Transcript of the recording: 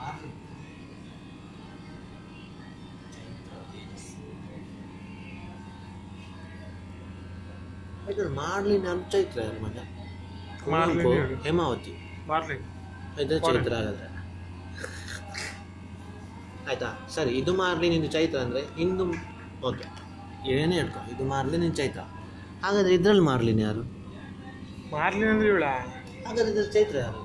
ఇక్కడ ಮಾರ್ಲಿನ್ ಅಂತ ಚೈತ್ರ ಯಾರು ಮಗ ಮಾರ್ಲಿನ್ ಕುವೆಂಪು, ಹೇಳು. ಹೇಮಾವತಿ ಮಾರ್ಲಿ ಇದು ಚೈತ್ರ ಹಾಗಾದ್ರೆ ಆಯ್ತಾ ಸರಿ ಇದು ಮಾರ್ಲಿನ್ ಇದು ಚೈತ್ರ ಅಂದ್ರೆ ಇಂದು ಓಕೆ ಏನೇ ಹೇಳ್ಕೊ ಇದು ಮಾರ್ಲಿನ್ ಇದು ಚೈತ್ರ ಹಾಗಾದ್ರೆ ಇದ್ರಲ್ಲಿ ಮಾರ್ಲಿನ್ ಯಾರು ಮಾರ್ಲಿನ್ ಅಂದ್ರೆ ಇವಳ ಹಾಗಾದ್ರೆ ಇದ್ರಲ್ಲಿ ಚೈತ್ರ ಯಾರು